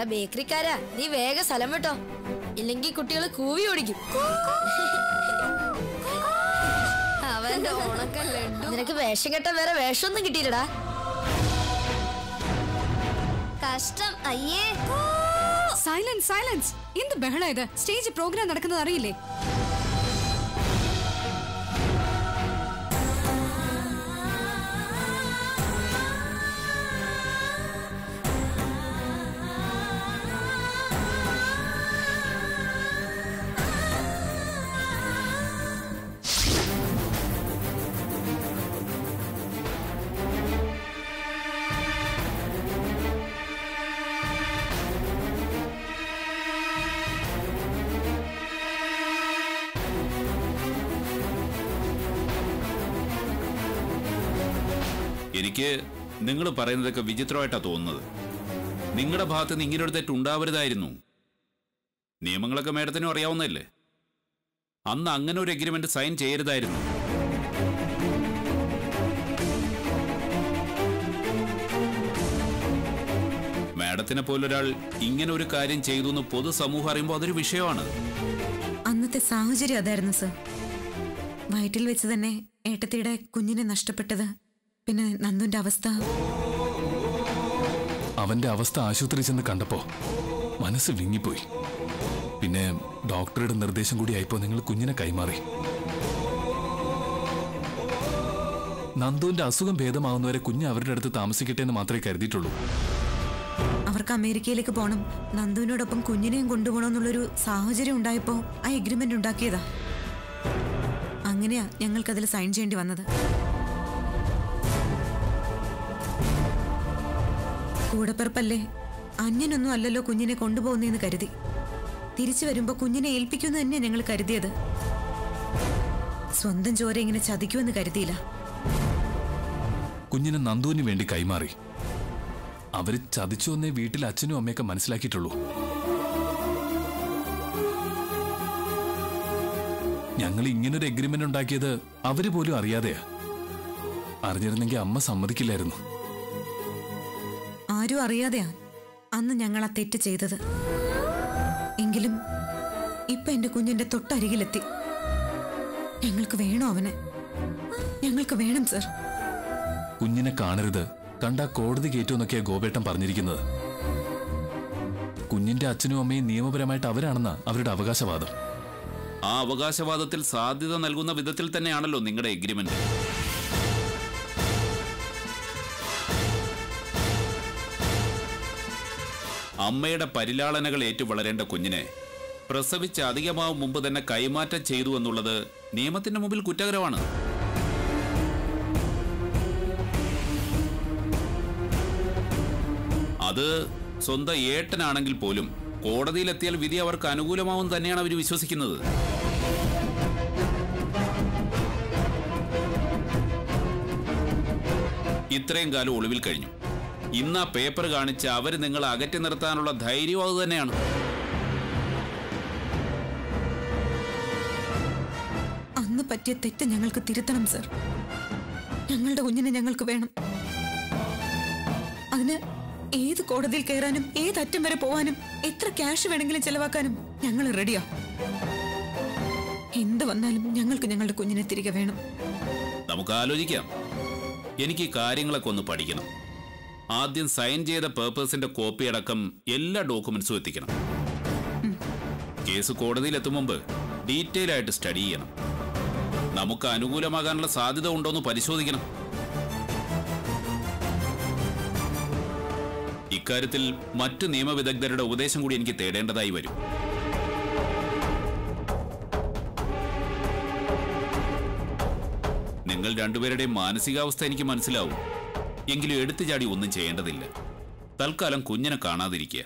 എടാ ബേക്കറിക്കാരാ നീ വേഗം സ്ഥലം വിട്ടോ ഇല്ലെങ്കിൽ കുട്ടികൾ കൂവി ഓടിക്കും അവന്റെ ഉണക്ക ലഡു നിനക്ക് വേഷം കെട്ടാൻ വേറെ വേഷമൊന്നും കിട്ടിയില്ലടാ കഷ്ടം അയ്യേ സൈലൻസ് സൈലൻസ് എന്ത് ബഹള ഇത് സ്റ്റേജ് പ്രോഗ്രാം നടക്കുന്നത് അറിയില്ലേ എനിക്ക് നിങ്ങൾ പറയുന്നതൊക്കെ വിചിത്രമായിട്ടാ തോന്നുന്നത് നിങ്ങളുടെ ഭാഗത്ത് നിന്ന് ഇങ്ങനെ ഒരു തെറ്റ് ഉണ്ടാവരുതായിരുന്നു നിയമങ്ങളൊക്കെ മേഡത്തിനും അറിയാവുന്നതല്ലേ അന്ന് അങ്ങനെ ഒരു എഗ്രിമെന്റ് സൈൻ ചെയ്യരുതായിരുന്നു മാഡത്തിനെ പോലൊരാൾ ഇങ്ങനെ ഒരു കാര്യം ചെയ്തു എന്ന് പൊതുസമൂഹം അറിയുമ്പോൾ അതൊരു വിഷയമാണ് അന്നത്തെ സാഹചര്യം അതായിരുന്നു സർ വയറ്റിൽ വെച്ച് തന്നെ ഏട്ടത്തിയുടെ കുഞ്ഞിനെ നഷ്ടപ്പെട്ടത് പിന്നെ നന്ദുന്റെ അവസ്ഥ അവന്റെ അവസ്ഥ ആശുപത്രി ചെന്ന് കണ്ടപ്പോ മനസ്സ് വിങ്ങിപ്പോയി പിന്നെ ഡോക്ടറുടെ നിർദ്ദേശം കൂടി ആയപ്പോ നിങ്ങൾ കുഞ്ഞിനെ കൈമാറി നന്ദുവിന്റെ അസുഖം ഭേദമാവുന്നവരെ കുഞ്ഞ് അവരുടെ അടുത്ത് താമസിക്കട്ടെ എന്ന് മാത്രമേ കരുതിയിട്ടുള്ളൂ അവർക്ക് അമേരിക്കയിലേക്ക് പോകണം നന്ദുവിനോടൊപ്പം കുഞ്ഞിനെയും കൊണ്ടുപോകണമെന്നുള്ളൊരു സാഹചര്യം ഉണ്ടായപ്പോ ആ എഗ്രിമെന്റ് ഉണ്ടാക്കിയതാ അങ്ങനെയാ ഞങ്ങൾക്കതിൽ സൈൻ ചെയ്യേണ്ടി വന്നത് കൂടപ്പിറപ്പല്ലേ അന്യനൊന്നും അല്ലല്ലോ കുഞ്ഞിനെ കൊണ്ടുപോകുന്നതെന്ന് കരുതി തിരിച്ചു വരുമ്പോ കുഞ്ഞിനെ ഏൽപ്പിക്കുമെന്ന് തന്നെ ഞങ്ങൾ കരുതിയത് സ്വന്തം ചോര ഇങ്ങനെ ചതിക്കുമെന്ന് കരുതിയില്ല കുഞ്ഞിനെ നന്ദുവിന് വേണ്ടി കൈമാറി അവര് ചതിച്ചു എന്നേ വീട്ടിൽ അച്ഛനും അമ്മയൊക്കെ മനസ്സിലാക്കിയിട്ടുള്ളൂ ഞങ്ങൾ ഇങ്ങനൊരു എഗ്രിമെന്റ് ഉണ്ടാക്കിയത് അവര് പോലും അറിയാതെയാ അറിഞ്ഞിരുന്നെങ്കിൽ അമ്മ സമ്മതിക്കില്ലായിരുന്നു ആരും അറിയാതെയാ അന്ന് ഞങ്ങൾ ആ തെറ്റ് ചെയ്തത് എങ്കിലും ഇപ്പൊ എന്റെ കുഞ്ഞിന്റെ തൊട്ടരികിലെത്തി ഞങ്ങൾക്ക് വേണോ അവനെ ഞങ്ങൾക്ക് വേണം സർ കുഞ്ഞിനെ കാണരുത് കണ്ട കോടതി കയറ്റുമെന്നൊക്കെയാ ഗോപേട്ടൻ പറഞ്ഞിരിക്കുന്നത് കുഞ്ഞിന്റെ അച്ഛനും അമ്മയും നിയമപരമായിട്ട് അവരാണെന്നാ അവരുടെ അവകാശവാദം ആ അവകാശവാദത്തിൽ സാധ്യത നൽകുന്ന വിധത്തിൽ തന്നെയാണല്ലോ നിങ്ങളുടെ എഗ്രിമെന്റ് അമ്മയുടെ പരിലാളനകൾ ഏറ്റു വളരേണ്ട കുഞ്ഞിനെ പ്രസവിച്ച് അധികമാവും മുമ്പ് തന്നെ കൈമാറ്റം ചെയ്തു എന്നുള്ളത് നിയമത്തിന്റെ മുമ്പിൽ കുറ്റകരമാണ് അത് സ്വന്തം ഏട്ടനാണെങ്കിൽ പോലും കോടതിയിലെത്തിയാൽ വിധി അവർക്ക് അനുകൂലമാവും തന്നെയാണ് അവർ വിശ്വസിക്കുന്നത് ഇത്രയും കാലം ഒളിവിൽ കഴിഞ്ഞു ഇന്ന് ആ പേപ്പർ കാണിച്ച് അവർ നിങ്ങളെ അകറ്റി നിർത്താനുള്ള ധൈര്യവും അത് തന്നെയാണ് അന്ന് പറ്റിയ തെറ്റ് ഞങ്ങൾക്ക് തിരുത്തണം സർ ഞങ്ങളുടെ കുഞ്ഞിനെ ഞങ്ങൾക്ക് വേണം അതിന് ഏത് കോടതിയിൽ കയറാനും ഏത് അറ്റം വരെ പോവാനും എത്ര ക്യാഷ് വേണമെങ്കിലും ചെലവാക്കാനും ഞങ്ങൾ റെഡിയാ എന്ത് വന്നാലും ഞങ്ങൾക്ക് ഞങ്ങളുടെ കുഞ്ഞിനെ തിരികെ വേണം നമുക്ക് ആലോചിക്കാം എനിക്ക് ഈ കാര്യങ്ങളൊക്കെ ഒന്ന് പഠിക്കണം ആദ്യം സൈൻ ചെയ്ത പേപ്പേഴ്സിന്റെ കോപ്പി അടക്കം എല്ലാ ഡോക്യുമെന്റ്സും എത്തിക്കണം കേസ് കോടതിയിൽ എത്തും മുമ്പ് ഡീറ്റെയിൽ ആയിട്ട് സ്റ്റഡി ചെയ്യണം നമുക്ക് അനുകൂലമാകാനുള്ള സാധ്യത ഉണ്ടോ എന്ന് പരിശോധിക്കണം ഇക്കാര്യത്തിൽ മറ്റു നിയമവിദഗ്ധരുടെ ഉപദേശം കൂടി എനിക്ക് തേടേണ്ടതായി വരും നിങ്ങൾ രണ്ടുപേരുടെയും മാനസികാവസ്ഥ എനിക്ക് മനസ്സിലാവും എങ്കിലും എടുത്തു ചാടി ഒന്നും ചെയ്യേണ്ടതില്ല തൽക്കാലം കുഞ്ഞിനെ കാണാതിരിക്കുക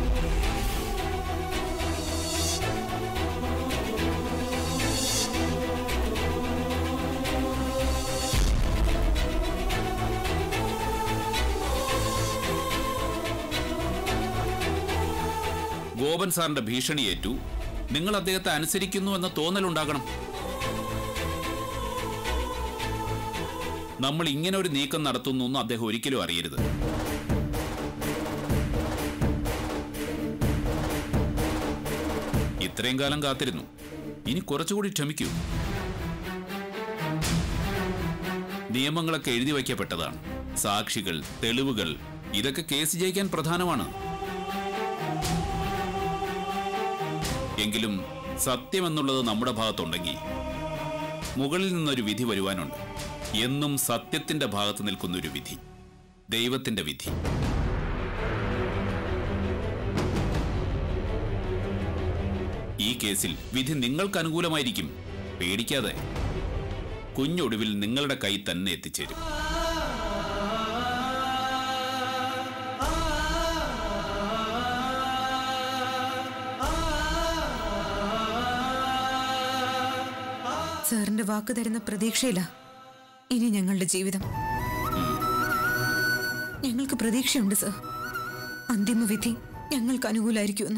ഗോപൻ സാറിന്റെ ഭീഷണിയേറ്റു നിങ്ങൾ അദ്ദേഹത്തെ അനുസരിക്കുന്നു എന്ന തോന്നലുണ്ടാകണം നമ്മൾ ഇങ്ങനെ ഒരു നീക്കം നടത്തുന്നു എന്ന് അദ്ദേഹം ഒരിക്കലും അറിയരുത് ഇത്രയും കാലം കാത്തിരുന്നു ഇനി കുറച്ചുകൂടി ക്ഷമിക്കൂ നിയമങ്ങളൊക്കെ എഴുതി വയ്ക്കപ്പെട്ടതാണ് സാക്ഷികൾ തെളിവുകൾ ഇതൊക്കെ കേസ് ജയിക്കാൻ പ്രധാനമാണ് എങ്കിലും സത്യമെന്നുള്ളത് നമ്മുടെ ഭാഗത്തുണ്ടെങ്കിൽ മുകളിൽ നിന്നൊരു വിധി വരുവാനുണ്ട് എന്നും സത്യത്തിന്റെ ഭാഗത്ത് നിൽക്കുന്ന ഒരു വിധി ദൈവത്തിന്റെ വിധി ഈ കേസിൽ വിധി നിങ്ങൾക്ക് അനുകൂലമായിരിക്കും പേടിക്കാതെ കുഞ്ഞൊടുവിൽ നിങ്ങളുടെ കൈ തന്നെ എത്തിച്ചേരും സാറിന്റെ വാക്ക് തരുന്ന പ്രതീക്ഷയില്ല ഇനി ഞങ്ങളുടെ ജീവിതം ഞങ്ങൾക്ക് പ്രതീക്ഷയുണ്ട് സർ അന്തിമ വിധി ഞങ്ങൾക്ക് അനുകൂലമായിരിക്കുമെന്ന്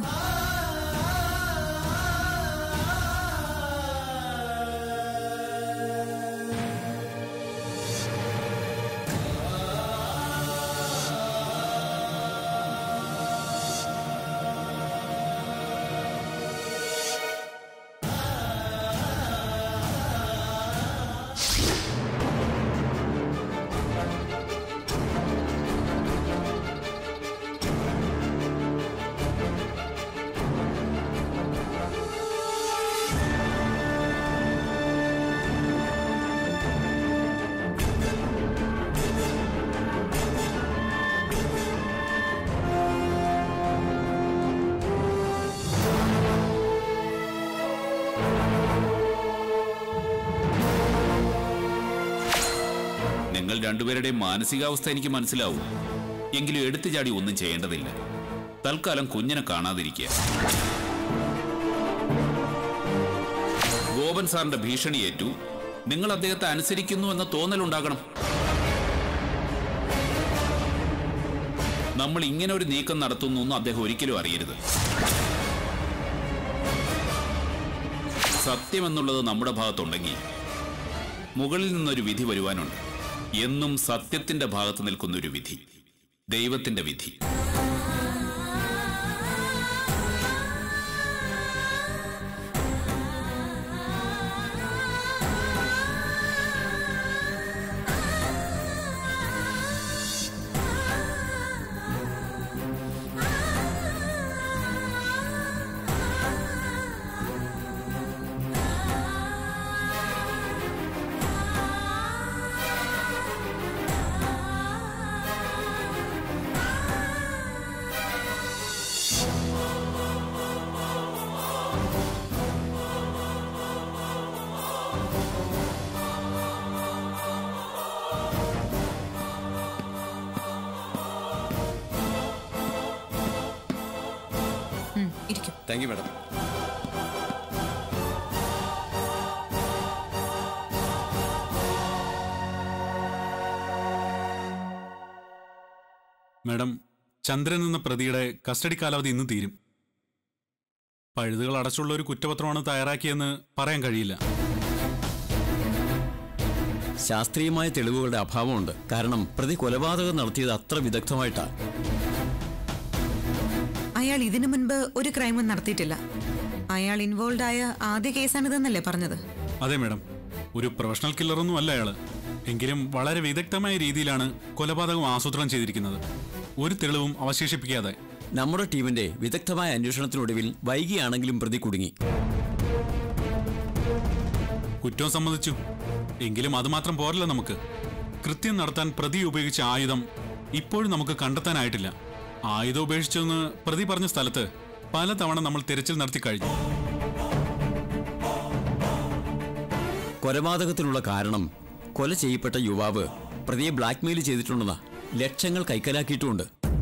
നിങ്ങൾ രണ്ടുപേരുടെയും മാനസികാവസ്ഥ എനിക്ക് മനസ്സിലാവും എങ്കിലും എടുത്തു ചാടി ഒന്നും ചെയ്യേണ്ടതില്ല തൽക്കാലം കുഞ്ഞിനെ കാണാതിരിക്കുക ഗോപൻ സാറിന്റെ ഭീഷണി ഏറ്റു നിങ്ങൾ അദ്ദേഹത്തെ അനുസരിക്കുന്നു എന്ന തോന്നലുണ്ടാകണം നമ്മൾ ഇങ്ങനെ ഒരു നീക്കം നടത്തുന്നു എന്ന് അദ്ദേഹം ഒരിക്കലും അറിയരുത് സത്യമെന്നുള്ളത് നമ്മുടെ ഭാഗത്തുണ്ടെങ്കിൽ മുകളിൽ നിന്നൊരു വിധി വരുവാനുണ്ട് എന്നും സത്യത്തിന്റെ ഭാഗത്ത് നിൽക്കുന്ന ഒരു വിധി ദൈവത്തിന്റെ വിധി ഉം, ഇരിക്കും thank you madam madam Chandran എന്ന പ്രതിയുടെ കസ്റ്റഡി കാലാവധി ഇന്ന് തീരും പഴുതുകൾ അടച്ചുള്ള ഒരു കുറ്റപത്രമാണ് തയ്യാറാക്കിയെന്ന് പറയാൻ കഴിയില്ല ശാസ്ത്രീയമായ തെളിവുകളുടെ അഭാവമുണ്ട് കാരണം പ്രതി കൊലപാതകം നടത്തിയത് അത്ര വിദഗ്ധമായിട്ടാ അയാൾ ഇതിനു മുൻപ് ഒരു ക്രൈമും നടത്തിയിട്ടില്ല അയാൾ ഇൻവോൾവ് ആയ ആദ്യ കേസാണിതെന്നല്ലേ പറഞ്ഞത് അതെ മാഡം ഒരു പ്രൊഫഷണൽ കില്ലറൊന്നും അല്ല അയാള് എങ്കിലും വളരെ വിദഗ്ധമായ രീതിയിലാണ് കൊലപാതകം ആസൂത്രണം ചെയ്തിരിക്കുന്നത് ഒരു തെളിവും അവശേഷിപ്പിക്കാതെ നമ്മുടെ ടീമിന്റെ വിദഗ്ധമായ അന്വേഷണത്തിനൊടുവിൽ വൈകിയാണെങ്കിലും പ്രതി കുടുങ്ങി കുറ്റം സമ്മതിച്ചു എങ്കിലും അതുമാത്രം പോരല്ല നമുക്ക് കൃത്യം നടത്താൻ പ്രതി ഉപയോഗിച്ച ആയുധം ഇപ്പോഴും നമുക്ക് കണ്ടെത്താനായിട്ടില്ല ആയുധം ഉപേക്ഷിച്ചെന്ന് പ്രതി പറഞ്ഞ സ്ഥലത്ത് പലതവണ നമ്മൾ തിരച്ചിൽ നടത്തി കഴിഞ്ഞു കൊലപാതകത്തിനുള്ള കാരണം കൊല ചെയ്യപ്പെട്ട യുവാവ് പ്രതിയെ ബ്ലാക്ക്മെയിൽ ചെയ്തിട്ടുണ്ടെന്നാ ലക്ഷങ്ങൾ കൈക്കലാക്കിയിട്ടുമുണ്ട്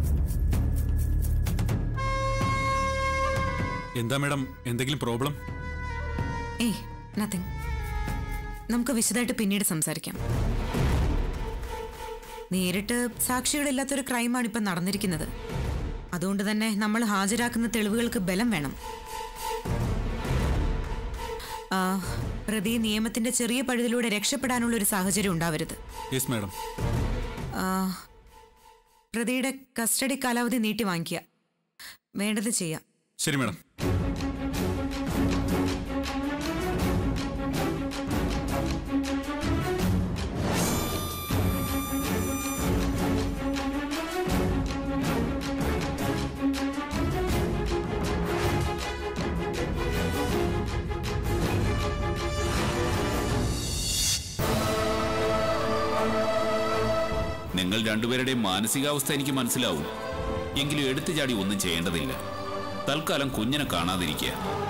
എന്താ മാഡം എന്തെങ്കിലും പ്രോബ്ലം ഏയ് നത്തിങ് നമുക്ക് വിശദമായിട്ട് പിന്നീട് സംസാരിക്കാം നേരിട്ട് സാക്ഷികളില്ലാത്തൊരു ക്രൈമാണ് ഇപ്പം നടന്നിരിക്കുന്നത് അതുകൊണ്ട് തന്നെ നമ്മൾ ഹാജരാക്കുന്ന തെളിവുകൾക്ക് ബലം വേണം ആ, പ്രതി നിയമത്തിന്റെ ചെറിയ പഴുതിലൂടെ രക്ഷപ്പെടാനുള്ള ഒരു സാഹചര്യം ഉണ്ടാവരുത് യെസ് മാഡം ആ, പ്രതിയുടെ കസ്റ്റഡി കാലാവധി നീട്ടി വാങ്ങിക്കുക വേണ്ടത് ചെയ്യാം ശരി മാഡം നിങ്ങൾ രണ്ടുപേരുടെയും മാനസികാവസ്ഥ എനിക്ക് മനസ്സിലാവും എങ്കിലും എടുത്തു ചാടി ഒന്നും ചെയ്യേണ്ടതില്ല തൽക്കാലം കുഞ്ഞിനെ കാണാതിരിക്കുക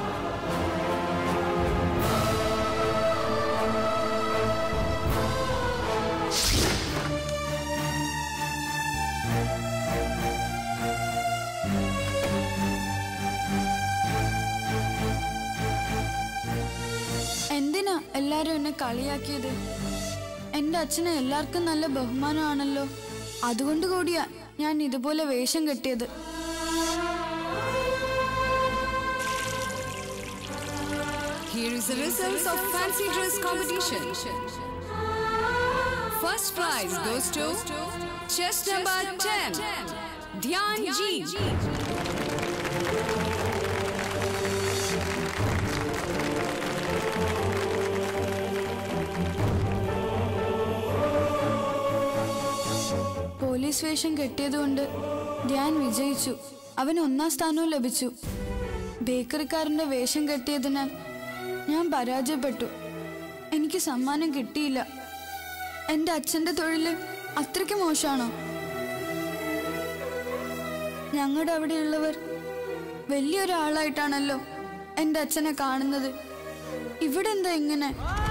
എന്തിനാ എല്ലാരും എന്നെ കളിയാക്കിയത് എന്റെ അച്ഛനെ എല്ലാവർക്കും നല്ല ബഹുമാനമാണല്ലോ അതുകൊണ്ട് കൂടിയാ ഞാൻ ഇതുപോലെ വേഷം കെട്ടിയത് Here is the results of fancy dress competition. First prize goes to chest number 10, Dhyan Ji. Police വേഷം കെട്ടിയതുകൊണ്ട് ധ്യാൻ വിജയിച്ചു അവൻ ഒന്നാം സ്ഥാനവും ലഭിച്ചു ബേക്കറിക്കാരന്റെ വേഷം കെട്ടിയതിനാൽ ഞാൻ പരാജയപ്പെട്ടു എനിക്ക് സമ്മാനം കിട്ടിയില്ല എന്റെ അച്ഛന്റെ തൊഴില് അത്രയ്ക്ക് മോശമാണോ ഞങ്ങളുടെ അവിടെയുള്ളവർ വലിയൊരാളായിട്ടാണല്ലോ എന്റെ അച്ഛനെ കാണുന്നത് ഇവിടെ എന്താ ഇങ്ങനെ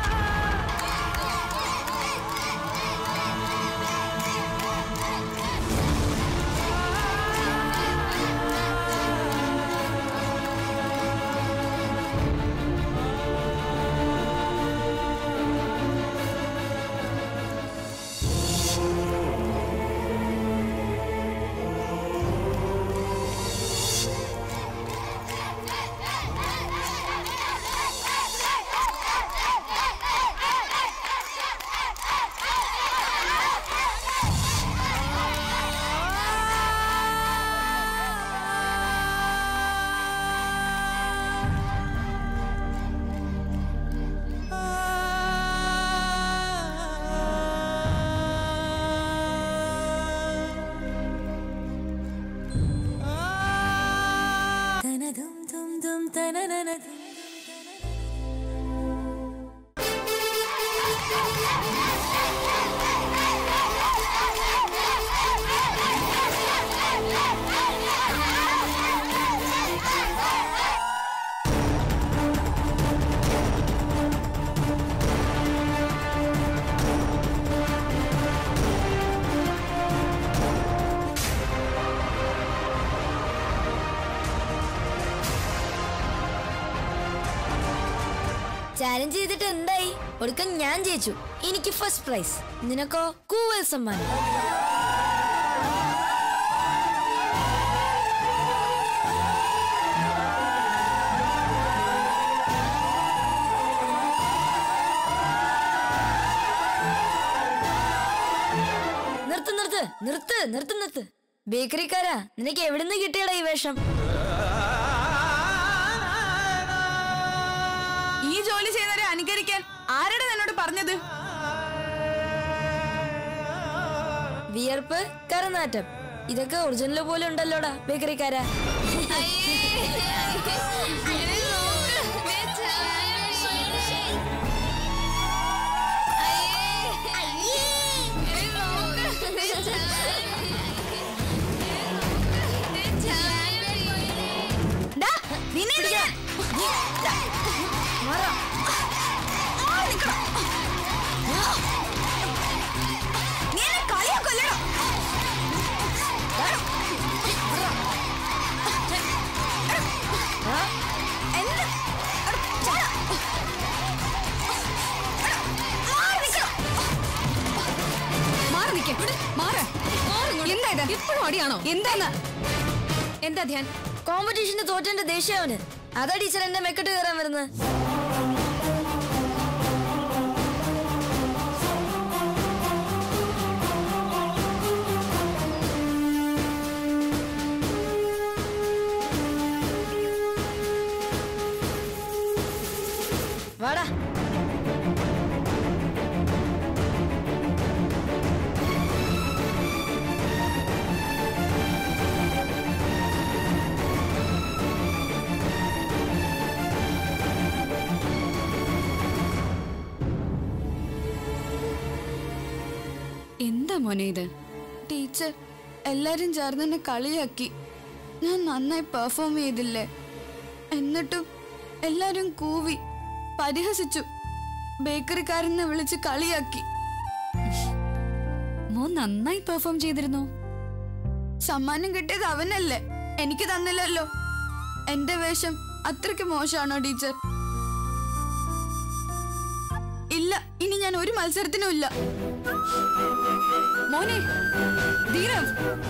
ചാലഞ്ച് ചെയ്തിട്ട് എന്തായി ഒടുക്കം ഞാൻ ജയിച്ചു എനിക്ക് ഫസ്റ്റ് പ്രൈസ് നിനക്കോ കൂവൽ സമ്മാനം നിർത്ത് നിർത്ത് നിർത്ത് നിർത്ത് നിർത്ത് ബേക്കറിക്കാരാ നിനക്ക് എവിടുന്ന് കിട്ടിയടാ ഈ വേഷം ഈ ജോലി ചെയ്യുന്നവരെ അനുകരിക്കാൻ ആരുടെ എന്നോട് പറഞ്ഞത് വിയർപ്പ് കരനാറ്റം ഇതൊക്കെ ഒറിജിനൽ പോലെ ഉണ്ടല്ലോടാ ബേക്കറിക്കാരാ മാറി നിൽക്കും മാറ് എന്താ ഇത് ഇപ്പോഴും അടിയാണോ എന്താന്ന് എന്താ ധ്യാൻ കോമ്പറ്റീഷന് തോറ്റന്റെ ദേഷ്യം അവന് അതാ ടീച്ചർ എന്നെ മെക്കെട്ട് കയറാൻ വരുന്നത് വാടാ എന്താ മോനെ ഇത് ടീച്ചർ എല്ലാരും ചേർന്ന് എന്നെ കളിയാക്കി ഞാൻ നന്നായി പെർഫോം ചെയ്തില്ലേ എന്നിട്ടും എല്ലാരും കൂവി പരിഹസിച്ചു ബേക്കറിക്കാരനെ വിളിച്ച് കളിയാക്കി മോൻ നന്നായി പെർഫോം ചെയ്തിരുന്നു സമ്മാനം കിട്ടിയത് അവനല്ലേ എനിക്ക് തന്നില്ലല്ലോ എന്റെ വേഷം അത്രയ്ക്ക് മോശമാണോ ടീച്ചർ ഇല്ല ഇനി ഞാൻ ഒരു മത്സരത്തിനും ഇല്ല മോനെ ധീരവ്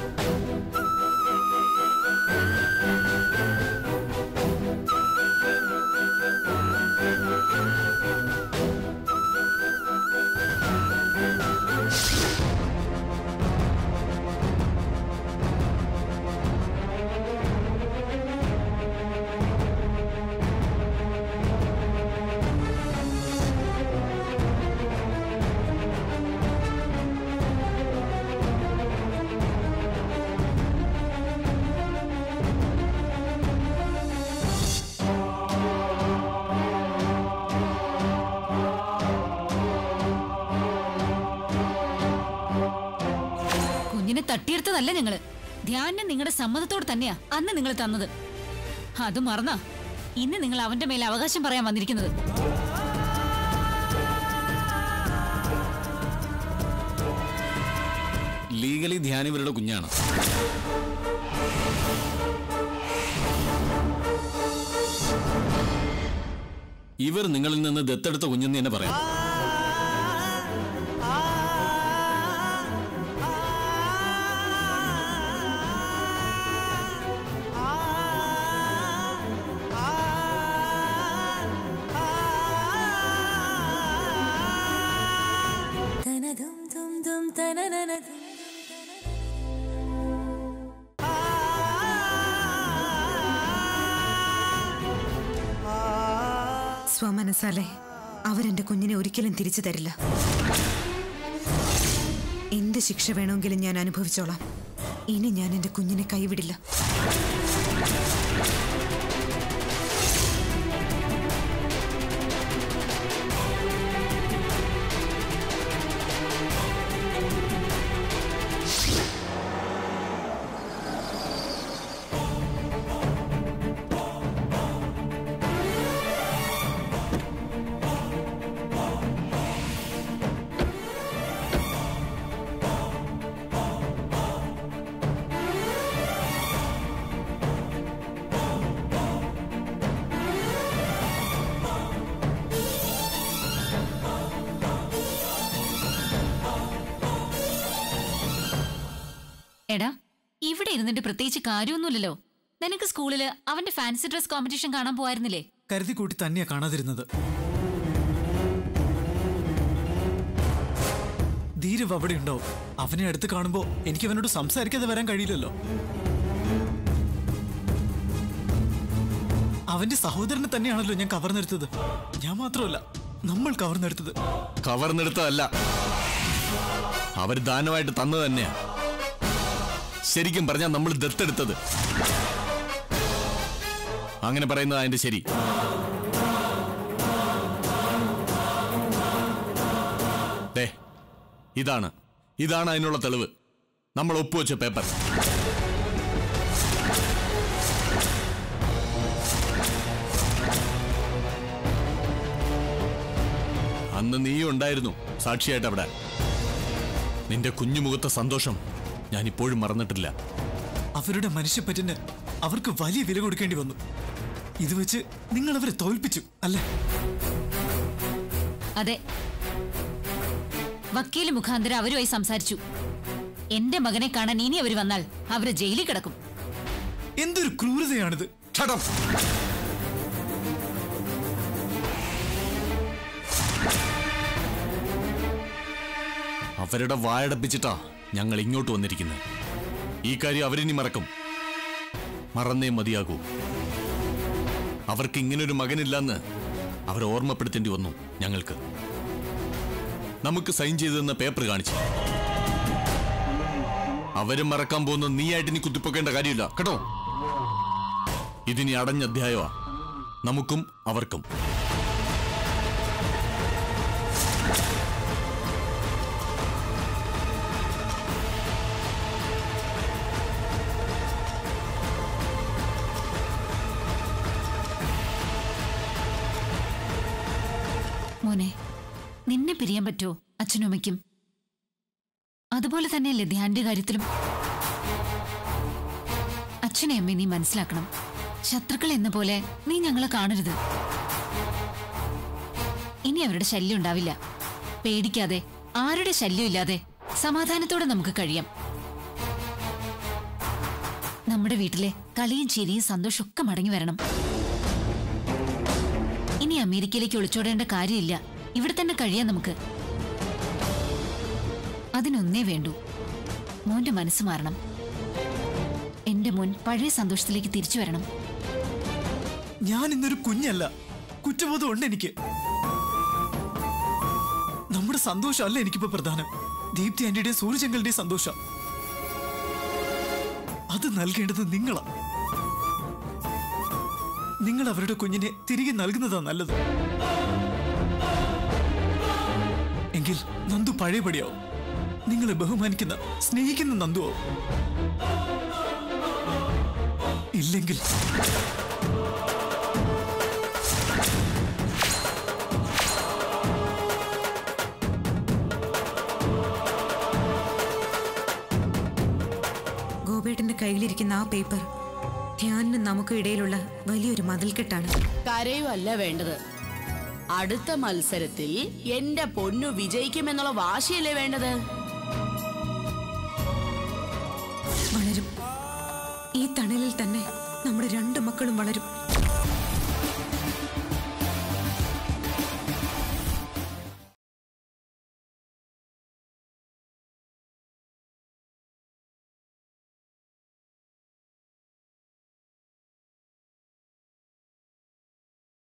കുഞ്ഞിനെ തട്ടിയെടുത്തതല്ല ഞങ്ങള് ധ്യാനം നിങ്ങളുടെ സമ്മതത്തോടെ തന്നെയാ അന്ന് നിങ്ങൾ തന്നത് അത് മറന്നാ ഇന്ന് നിങ്ങൾ അവന്റെ മേലെ അവകാശം പറയാൻ വന്നിരിക്കുന്നത് ലീഗലി ധ്യാൻ ഇവരുടെ കുഞ്ഞാണ് ഇവർ നിങ്ങളിൽ നിന്ന് ദത്തെടുത്ത കുഞ്ഞെന്ന് തന്നെ പറയാം സ്വമനസാലെ അവരെന്റെ കുഞ്ഞിനെ ഒരിക്കലും തിരിച്ചു തരില്ല എന്ത് ശിക്ഷ വേണമെങ്കിലും ഞാൻ അനുഭവിച്ചോളാം ഇനി ഞാൻ എന്റെ കുഞ്ഞിനെ കൈവിടില്ല എടാ ഇവിടെ ഇരുന്നിട്ട് പ്രത്യേകിച്ച് കാര്യമൊന്നുമില്ലല്ലോ നിനക്ക് സ്കൂളില് അവന്റെ ഫാൻസി ഡ്രസ് കോമ്പറ്റീഷൻ കാണാൻ പോവായിരുന്നില്ലേ കരുതി കൂട്ടി തന്നെയാ കാണാതിരുന്നത് ധീരവ് അവിടെ ഉണ്ടാവും അവനെ അടുത്ത് കാണുമ്പോ എനിക്ക് അവനോട് സംസാരിക്കാതെ വരാൻ കഴിയില്ലല്ലോ അവന്റെ സഹോദരനെ തന്നെയാണല്ലോ ഞാൻ കവർന്നെടുത്തത് ഞാൻ മാത്രമല്ല നമ്മൾ കവർന്നെടുത്തത് കവർന്നെടുത്തതല്ല അവർ ദാനമായിട്ട് തന്നത് തന്നെയാ ശരിക്കും പറഞ്ഞാൽ നമ്മൾ ദത്തെടുത്തത് അങ്ങനെ പറയുന്നത് അതിന്റെ ശരി ദേ ഇതാണ് ഇതാണ് അതിനുള്ള തെളിവ് നമ്മൾ ഒപ്പുവെച്ച പേപ്പർ അന്ന് നീയും ഉണ്ടായിരുന്നു സാക്ഷിയായിട്ട് അവിടെ നിന്റെ കുഞ്ഞുമുഖത്തെ സന്തോഷം ഞാൻ ഇപ്പോഴും മറന്നിട്ടില്ല അവരുടെ മനുഷ്യപ്പറ്റിന് അവർക്ക് വലിയ വില കൊടുക്കേണ്ടി വന്നു ഇത് വെച്ച് നിങ്ങൾ അവരെ തോൽപ്പിച്ചു അല്ലേ അതെ വക്കീല് മുഖാന്തരം അവരുമായി സംസാരിച്ചു എന്റെ മകനെ കാണാൻ ഇനി അവർ വന്നാൽ അവര് ജയിലിൽ കിടക്കും എന്തൊരു ക്രൂരതയാണിത് അവരുടെ വായടപ്പിച്ചിട്ടാ ഞങ്ങൾ ഇങ്ങോട്ട് വന്നിരിക്കുന്നത് ഈ കാര്യം അവരിനി മറക്കും മറന്നേ മതിയാകൂ അവർക്ക് ഇങ്ങനൊരു മകനില്ലെന്ന് അവരെ ഓർമ്മപ്പെടുത്തേണ്ടി വന്നു ഞങ്ങൾക്ക് നമുക്ക് സൈൻ ചെയ്തു തന്ന പേപ്പർ കാണിച്ചു അവരും മറക്കാൻ പോകുന്ന നീയായിട്ട് ഇനി കുത്തിപ്പൊക്കേണ്ട കാര്യമില്ല കേട്ടോ ഇതിനി അടഞ്ഞ അധ്യായമാ നമുക്കും അവർക്കും മോനെ നിന്നെ പിരിയാൻ പറ്റുമോ അച്ഛനും അമ്മയ്ക്കും അതുപോലെ തന്നെയല്ലേ ധ്യാന്റെ കാര്യത്തിലും അച്ഛനെ അമ്മയെ നീ മനസ്സിലാക്കണം ശത്രുക്കൾ എന്ന പോലെ നീ ഞങ്ങളെ കാണരുത് ഇനി അവരുടെ ശല്യം ഉണ്ടാവില്ല പേടിക്കാതെ ആരുടെ ശല്യം ഇല്ലാതെ സമാധാനത്തോടെ നമുക്ക് കഴിയാം നമ്മുടെ വീട്ടിലെ കളിയും ചിരിയും സന്തോഷവും ഒക്കെ മടങ്ങി വരണം ഇനി അമേരിക്കയിലേക്ക് ഒളിച്ചോടേണ്ട കാര്യമില്ല ഇവിടെ തന്നെ കഴിയാം നമുക്ക് അതിനൊന്നേ വേണ്ടൂ മോന്റെ മനസ്സ് മാറണം എന്റെ മോൻ പഴയ സന്തോഷത്തിലേക്ക് തിരിച്ചു വരണം ഞാൻ ഇന്നൊരു കുഞ്ഞല്ല കുറ്റബോധം ഉണ്ട് എനിക്ക് നമ്മുടെ സന്തോഷമല്ല എനിക്കിപ്പോ പ്രധാനം ദീപ്തി ആന്റിയുടെയും സൂര്യചങ്കലിന്റെയും സന്തോഷം അത് നൽകേണ്ടത് നിങ്ങളാ നിങ്ങൾ അവരുടെ കുഞ്ഞിനെ തിരികെ നൽകുന്നതാ നല്ലത് എങ്കിൽ നന്ദു പഴയപടിയാവും നിങ്ങളെ ബഹുമാനിക്കുന്ന സ്നേഹിക്കുന്ന നന്ദുവാവും ഇല്ലെങ്കിൽ ഗോപേട്ടന്റെ കയ്യിലിരിക്കുന്ന ആ പേപ്പർ ധ്യാനിനും നമുക്ക് ഇടയിലുള്ള വലിയൊരു മതിൽക്കെട്ടാണ് കരയുമല്ല വേണ്ടത് അടുത്ത മത്സരത്തിൽ എന്റെ പൊന്നു വിജയിക്കുമെന്നുള്ള വാശിയല്ലേ വേണ്ടത് വളരും ഈ തണലിൽ തന്നെ നമ്മുടെ രണ്ട് മക്കളും വളരും